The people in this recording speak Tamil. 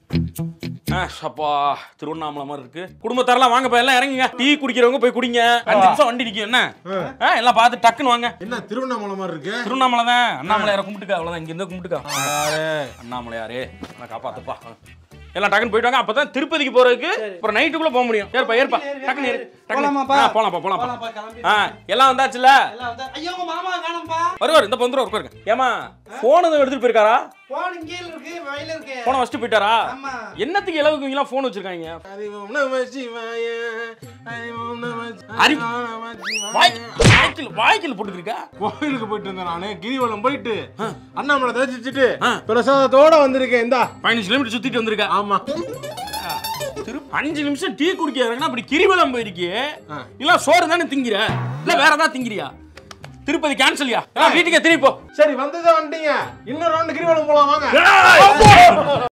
ஆ, அப்பா திருவண்ணாமலை மாதிரி இருக்கு குடும்பத்தாரெல்லாம் வாங்கப்பா எல்லாம் இறங்குங்க டீ குடிக்கிறவங்க போய் குடிங்க அஞ்சு நிமிஷம் வண்டி நிக்கும் என்ன ஆ, எல்லாம் பார்த்து டக்குன்னு வாங்க என்ன திருவண்ணாமலை மாதிரி இருக்கு திருவண்ணாமலை தான் அண்ணாமலையாரை கும்பிட்டுக்கா அவ்வளவுதான் இங்க இருந்து கும்பிட்டுக்கா அண்ணாமலையாரே நான் காப்பாத்துப்பா எல்லாம் டக்குன்னு போயிட்டு வாங்க அப்பதான் திருப்பதிக்கு போறதுக்கு அப்புறம் நைட்டுக்குள்ள போக முடியும் ஏற்பா ஏற்பா டக்குன்னு ஏறு டக்குன்னு போலாமாப்பா? ஆ, போலாம்ப்பா போலாம்ப்பா போலாம்ப்பா, கிளம்பி. ஆ எல்லாம் வந்தாச்சுல எல்லாம் வந்து- ஐயோ உங்க மாமா காணோம்ப்பா வருவார் இந்த வந்துரும் உட்காருங்க ஏமா போன் எதுவும் எடுத்துட்டு போயிருக்காரா போன் இங்கே இருக்கு வயல இருக்கு போனை வச்சுட்டு போயிட்டாரா ஆமா என்னத்துக்கு இலவுக்கு இவங்கலாம் போன் வச்சிருக்காங்க அறிவோம் நம சிவாய அறிவோம் நம அறிவு- நம சிவாய. வாய்க்கில் வாய்க்கில் போட்டுருக்கா கோயிலுக்கு போயிட்டு இருந்தேன் நானு கிரிவலம் போயிட்டு அண்ணாமலை தரிசிச்சுட்டு ஆ. பிரசாதத்தோட வந்திருக்கேன் இந்தா பதினஞ்சு கிலோமீட்டர் சுத்திட்டு வந்திருக்கா ஆமா திரு அஞ்சு நிமிஷம் டீ குடிக்க இறங்கினா அப்படி கிரிவலம் போயிருக்கியே ஆ. இல்ல சோறு தானே திங்கிற இல்ல வேற ஏதாவது திங்கிறியா திருப்பதி கேன்சல்யா வீட்டுக்கே திருப்பி போ சரி வந்ததே வந்துட்டீங்க இன்னும் ரெண்டு கிரிவலம் போலாம் வாங்க